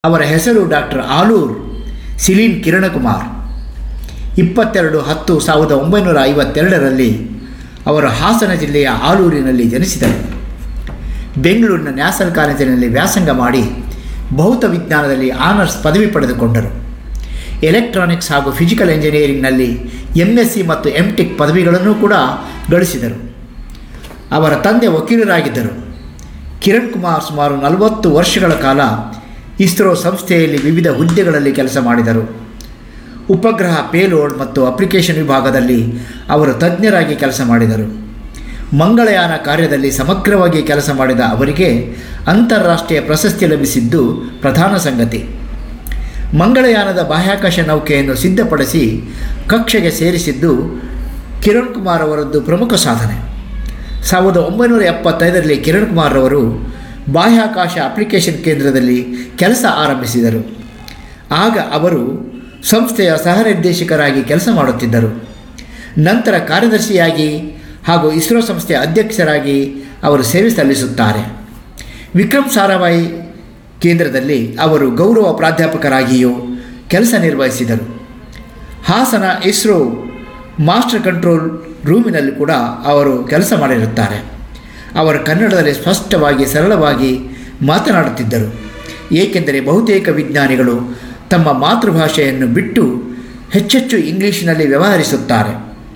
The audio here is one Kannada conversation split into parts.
ಅವರ ಹೆಸರು ಡಾಕ್ಟರ್ ಆಲೂರ್ ಸಿಲೀನ್ ಕಿರಣಕುಮಾರ್ ಇಪ್ಪತ್ತೆರಡು ಹತ್ತು ಸಾವಿರದ ಒಂಬೈನೂರ ಐವತ್ತೆರಡರಲ್ಲಿ ಅವರು ಹಾಸನ ಜಿಲ್ಲೆಯ ಆಲೂರಿನಲ್ಲಿ ಜನಿಸಿದರು ಬೆಂಗಳೂರಿನ ನ್ಯಾಷನಲ್ ಕಾಲೇಜಿನಲ್ಲಿ ವ್ಯಾಸಂಗ ಮಾಡಿ ಭೌತ ವಿಜ್ಞಾನದಲ್ಲಿ ಆನರ್ಸ್ ಪದವಿ ಪಡೆದುಕೊಂಡರು ಎಲೆಕ್ಟ್ರಾನಿಕ್ಸ್ ಹಾಗೂ ಫಿಸಿಕಲ್ ಎಂಜಿನಿಯರಿಂಗ್ನಲ್ಲಿ ಎಂ ಎಸ್ ಸಿ ಮತ್ತು ಎಂ ಟೆಕ್ ಪದವಿಗಳನ್ನು ಕೂಡ ಗಳಿಸಿದರು ಅವರ ತಂದೆ ವಕೀಲರಾಗಿದ್ದರು ಕಿರಣ್ ಕುಮಾರ್ ಸುಮಾರು ನಲವತ್ತು ವರ್ಷಗಳ ಕಾಲ ಇಸ್ರೋ ಸಂಸ್ಥೆಯಲ್ಲಿ ವಿವಿಧ ಹುದ್ದೆಗಳಲ್ಲಿ ಕೆಲಸ ಮಾಡಿದರು ಉಪಗ್ರಹ ಪೇಲೋಡ್ ಮತ್ತು ಅಪ್ಲಿಕೇಶನ್ ವಿಭಾಗದಲ್ಲಿ ಅವರು ತಜ್ಞರಾಗಿ ಕೆಲಸ ಮಾಡಿದರು ಮಂಗಳಯಾನ ಕಾರ್ಯದಲ್ಲಿ ಸಮಗ್ರವಾಗಿ ಕೆಲಸ ಮಾಡಿದ ಅವರಿಗೆ ಅಂತಾರಾಷ್ಟ್ರೀಯ ಪ್ರಶಸ್ತಿ ಲಭಿಸಿದ್ದು ಪ್ರಧಾನ ಸಂಗತಿ ಮಂಗಳಯಾನದ ಬಾಹ್ಯಾಕಾಶ ನೌಕೆಯನ್ನು ಸಿದ್ಧಪಡಿಸಿ ಕಕ್ಷೆಗೆ ಸೇರಿಸಿದ್ದು ಕಿರಣ್ ಕುಮಾರ್ ಅವರದ್ದು ಪ್ರಮುಖ ಸಾಧನೆ ಸಾವಿರದ ಒಂಬೈನೂರ ಎಪ್ಪತ್ತೈದರಲ್ಲಿ ಕಿರಣ್ ಕುಮಾರ್ ಅವರು ಬಾಹ್ಯಾಕಾಶ ಅಪ್ಲಿಕೇಶನ್ ಕೇಂದ್ರದಲ್ಲಿ ಕೆಲಸ ಆರಂಭಿಸಿದರು ಆಗ ಅವರು ಸಂಸ್ಥೆಯ ಸಹನಿರ್ದೇಶಕರಾಗಿ ಕೆಲಸ ಮಾಡುತ್ತಿದ್ದರು ನಂತರ ಕಾರ್ಯದರ್ಶಿಯಾಗಿ ಹಾಗೂ ಇಸ್ರೋ ಸಂಸ್ಥೆಯ ಅಧ್ಯಕ್ಷರಾಗಿ ಅವರು ಸೇವೆ ಸಲ್ಲಿಸುತ್ತಾರೆ ವಿಕ್ರಮ್ ಸಾರಾಭಾಯಿ ಕೇಂದ್ರದಲ್ಲಿ ಅವರು ಗೌರವ ಪ್ರಾಧ್ಯಾಪಕರಾಗಿಯೂ ಕೆಲಸ ನಿರ್ವಹಿಸಿದರು ಹಾಸನ ಇಸ್ರೋ ಮಾಸ್ಟರ್ ಕಂಟ್ರೋಲ್ ರೂಮಿನಲ್ಲಿ ಕೂಡ ಅವರು ಕೆಲಸ ಮಾಡಿರುತ್ತಾರೆ ಅವರು ಕನ್ನಡದಲ್ಲಿ ಸ್ಪಷ್ಟವಾಗಿ ಸರಳವಾಗಿ ಮಾತನಾಡುತ್ತಿದ್ದರು ಏಕೆಂದರೆ ಬಹುತೇಕ ವಿಜ್ಞಾನಿಗಳು ತಮ್ಮ ಮಾತೃಭಾಷೆಯನ್ನು ಬಿಟ್ಟು ಹೆಚ್ಚೆಚ್ಚು ಇಂಗ್ಲೀಷಿನಲ್ಲಿ ವ್ಯವಹರಿಸುತ್ತಾರೆ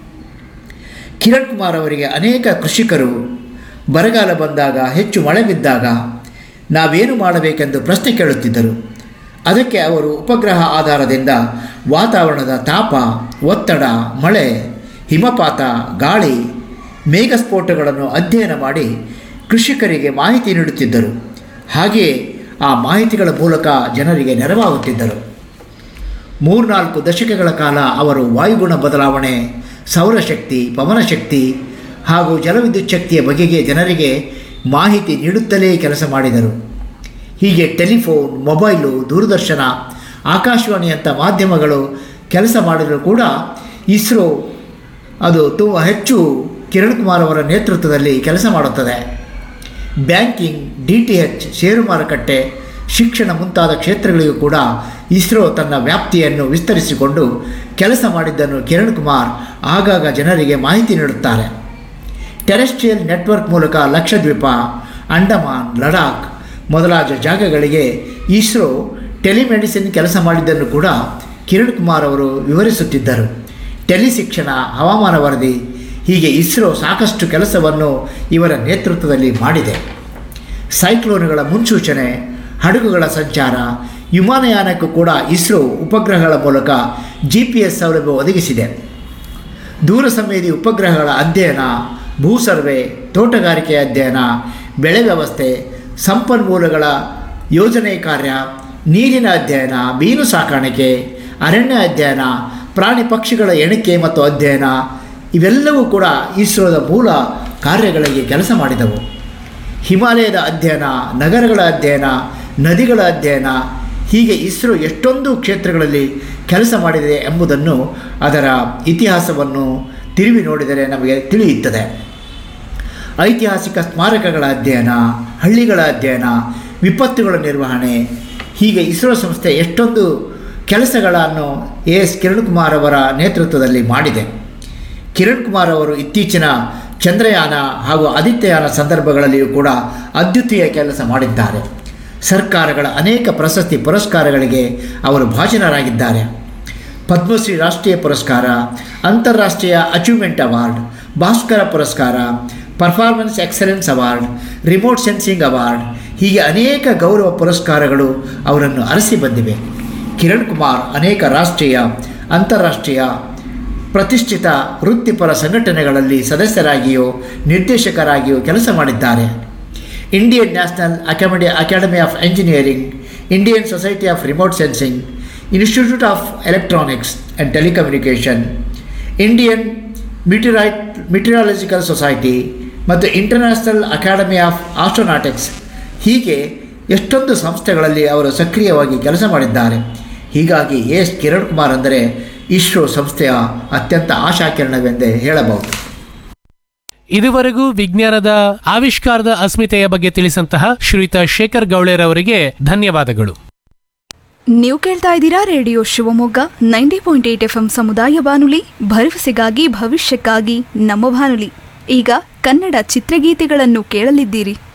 ಕಿರಣ್ ಕುಮಾರ್ ಅವರಿಗೆ ಅನೇಕ ಕೃಷಿಕರು ಬರಗಾಲ ಬಂದಾಗ ಹೆಚ್ಚು ಮಳೆ ಬಿದ್ದಾಗ ನಾವೇನು ಮಾಡಬೇಕೆಂದು ಪ್ರಶ್ನೆ ಕೇಳುತ್ತಿದ್ದರು ಅದಕ್ಕೆ ಅವರು ಉಪಗ್ರಹ ಆಧಾರದಿಂದ ವಾತಾವರಣದ ತಾಪ ಒತ್ತಡ ಮಳೆ ಹಿಮಪಾತ ಗಾಳಿ ಮೇಘಸ್ಫೋಟಗಳನ್ನು ಅಧ್ಯಯನ ಮಾಡಿ ಕೃಷಿಕರಿಗೆ ಮಾಹಿತಿ ನೀಡುತ್ತಿದ್ದರು ಹಾಗೆಯೇ ಆ ಮಾಹಿತಿಗಳ ಮೂಲಕ ಜನರಿಗೆ ನೆರವಾಗುತ್ತಿದ್ದರು ಮೂರ್ನಾಲ್ಕು ದಶಕಗಳ ಕಾಲ ಅವರು ವಾಯುಗುಣ ಬದಲಾವಣೆ ಸೌರಶಕ್ತಿ ಪವನಶಕ್ತಿ ಹಾಗೂ ಜಲವಿದ್ಯುತ್ ಶಕ್ತಿಯ ಬಗೆಗೆ ಜನರಿಗೆ ಮಾಹಿತಿ ನೀಡುತ್ತಲೇ ಕೆಲಸ ಮಾಡಿದರು ಹೀಗೆ ಟೆಲಿಫೋನ್ ಮೊಬೈಲು ದೂರದರ್ಶನ ಆಕಾಶವಾಣಿಯಂಥ ಮಾಧ್ಯಮಗಳು ಕೆಲಸ ಮಾಡಿದರೂ ಕೂಡ ಇಸ್ರೋ ಅದು ತುಂಬ ಹೆಚ್ಚು ಕಿರಣ್ ಕುಮಾರ್ ಅವರ ನೇತೃತ್ವದಲ್ಲಿ ಕೆಲಸ ಮಾಡುತ್ತದೆ banking D T H share ಮಾರುಕಟ್ಟೆ ಶಿಕ್ಷಣ ಮುಂತಾದ ಕ್ಷೇತ್ರಗಳಿಗೂ ಕೂಡ ಇಸ್ರೋ ತನ್ನ ವ್ಯಾಪ್ತಿಯನ್ನು ವಿಸ್ತರಿಸಿಕೊಂಡು ಕೆಲಸ ಮಾಡಿದ್ದನ್ನು ಕಿರಣ್ ಕುಮಾರ್ ಆಗಾಗ ಜನರಿಗೆ ಮಾಹಿತಿ ನೀಡುತ್ತಾರೆ ಟೆರೆಸ್ಟ್ರಿಯಲ್ ನೆಟ್ವರ್ಕ್ ಮೂಲಕ ಲಕ್ಷದ್ವೀಪ ಅಂಡಮಾನ್ ಲಡಾಖ್ ಮೊದಲಾದ ಜಾಗಗಳಿಗೆ ಇಸ್ರೋ ಟೆಲಿಮೆಡಿಸಿನ್ ಕೆಲಸ ಮಾಡಿದ್ದನ್ನು ಕೂಡ ಕಿರಣ್ ಕುಮಾರ್ ಅವರು ವಿವರಿಸುತ್ತಿದ್ದರು ಟೆಲಿಶಿಕ್ಷಣ ಹವಾಮಾನ ವರದಿ ಹೀಗೆ ಇಸ್ರೋ ಸಾಕಷ್ಟು ಕೆಲಸವನ್ನು ಇವರ ನೇತೃತ್ವದಲ್ಲಿ ಮಾಡಿದೆ ಸೈಕ್ಲೋನ್ಗಳ ಮುನ್ಸೂಚನೆ ಹಡಗುಗಳ ಸಂಚಾರ ವಿಮಾನಯಾನಕ್ಕೂ ಕೂಡ ಇಸ್ರೋ ಉಪಗ್ರಹಗಳ ಮೂಲಕ ಜಿ ಪಿ ಎಸ್ ಸೌಲಭ್ಯ ಒದಗಿಸಿದೆ ದೂರ ಸಂವೇದಿ ಉಪಗ್ರಹಗಳ ಅಧ್ಯಯನ ಭೂ ಸರ್ವೆ ತೋಟಗಾರಿಕೆ ಅಧ್ಯಯನ ಬೆಳೆ ವ್ಯವಸ್ಥೆ ಸಂಪನ್ಮೂಲಗಳ ಯೋಜನೆ ಕಾರ್ಯ ನೀರಿನ ಅಧ್ಯಯನ ಮೀನು ಸಾಕಾಣಿಕೆ ಅರಣ್ಯ ಅಧ್ಯಯನ ಪ್ರಾಣಿ ಪಕ್ಷಿಗಳ ಎಣಿಕೆ ಮತ್ತು ಅಧ್ಯಯನ ಇವೆಲ್ಲವೂ ಕೂಡ ಇಸ್ರೋದ ಮೂಲ ಕಾರ್ಯಗಳಿಗೆ ಕೆಲಸ ಮಾಡಿದವು ಹಿಮಾಲಯದ ಅಧ್ಯಯನ ನಗರಗಳ ಅಧ್ಯಯನ ನದಿಗಳ ಅಧ್ಯಯನ ಹೀಗೆ ಇಸ್ರೋ ಎಷ್ಟೊಂದು ಕ್ಷೇತ್ರಗಳಲ್ಲಿ ಕೆಲಸ ಮಾಡಿದೆ ಎಂಬುದನ್ನು ಅದರ ಇತಿಹಾಸವನ್ನು ತಿರುವಿ ನೋಡಿದರೆ ನಮಗೆ ತಿಳಿಯುತ್ತದೆ ಐತಿಹಾಸಿಕ ಸ್ಮಾರಕಗಳ ಅಧ್ಯಯನ ಹಳ್ಳಿಗಳ ಅಧ್ಯಯನ ವಿಪತ್ತುಗಳ ನಿರ್ವಹಣೆ ಹೀಗೆ ಇಸ್ರೋ ಸಂಸ್ಥೆ ಎಷ್ಟೊಂದು ಕೆಲಸಗಳನ್ನು ಎ ಎಸ್ ಕಿರಣ್ ಕುಮಾರ್ ಅವರ ನೇತೃತ್ವದಲ್ಲಿ ಮಾಡಿದೆ ಕಿರಣ್ ಕುಮಾರ್ ಅವರು ಇತ್ತೀಚಿನ ಚಂದ್ರಯಾನ ಹಾಗೂ ಆದಿತ್ಯಯಾನ ಸಂದರ್ಭಗಳಲ್ಲಿಯೂ ಕೂಡ ಅದ್ವಿತೀಯ ಕೆಲಸ ಮಾಡಿದ್ದಾರೆ ಸರ್ಕಾರಗಳ ಅನೇಕ ಪ್ರಶಸ್ತಿ ಪುರಸ್ಕಾರಗಳಿಗೆ ಅವರು ಭಾಜನರಾಗಿದ್ದಾರೆ ಪದ್ಮಶ್ರೀ ರಾಷ್ಟ್ರೀಯ ಪುರಸ್ಕಾರ ಅಂತಾರಾಷ್ಟ್ರೀಯ ಅಚೀವ್ಮೆಂಟ್ ಅವಾರ್ಡ್ ಭಾಸ್ಕರ ಪುರಸ್ಕಾರ performance excellence award remote sensing award ಹೀಗೆ ಅನೇಕ ಗೌರವ ಪುರಸ್ಕಾರಗಳು ಅವರನ್ನು ಅರಸಿ ಬಂದಿವೆ ಕಿರಣ್ ಕುಮಾರ್ ಅನೇಕ ರಾಷ್ಟ್ರೀಯ ಅಂತಾರಾಷ್ಟ್ರೀಯ ಪ್ರತಿಷ್ಠಿತ ವೃತ್ತಿಪರ ಸಂಘಟನೆಗಳಲ್ಲಿ ಸದಸ್ಯರಾಗಿಯೋ ನಿರ್ದೇಶಕರಾಗಿಯೋ ಕೆಲಸ ಮಾಡಿದ್ದಾರೆ Indian national academy academy of engineering Indian society of remote sensing institute of electronics and telecommunication Indian meteorite meteorological society ಮತ್ತು ಇಂಟರ್ನ್ಯಾಷನಲ್ ಅಕಾಡೆಮಿ ಆಫ್ ಆಸ್ಟ್ರೋನಾಟಿಕ್ಸ್ ಹೀಗೆ ಎಷ್ಟೊಂದು ಸಂಸ್ಥೆಗಳಲ್ಲಿ ಅವರು ಸಕ್ರಿಯವಾಗಿ ಕೆಲಸ ಮಾಡಿದ್ದಾರೆ ಹೀಗಾಗಿ ಎಸ್ ಕಿರಣ್ ಕುಮಾರ್ ಅಂದರೆ ಇಸ್ರೋ ಸಂಸ್ಥೆಯ ಅತ್ಯಂತ ಆಶಾಕಿರಣವೆಂದೇ ಹೇಳಬಹುದು ಇದುವರೆಗೂ ವಿಜ್ಞಾನದ ಆವಿಷ್ಕಾರದ ಅಸ್ಮಿತೆಯ ಬಗ್ಗೆ ತಿಳಿಸಂತಹ ಶ್ರೀಯುತ ಶೇಖರ್ ಗೌಳೇರ್ ಅವರಿಗೆ ಧನ್ಯವಾದಗಳು ನೀವು ಕೇಳ್ತಾ ಇದ್ದೀರಾ radio Shivamogga ninety point eight F M ಸಮುದಾಯ ಬಾನುಲಿ ಭರವಸೆಗಾಗಿ ಭವಿಷ್ಯಕ್ಕಾಗಿ ನಮ್ಮ ಬಾನುಲಿ ಈಗ ಕನ್ನಡ ಚಿತ್ರಗೀತೆಗಳನ್ನು ಕೇಳಲಿದ್ದೀರಿ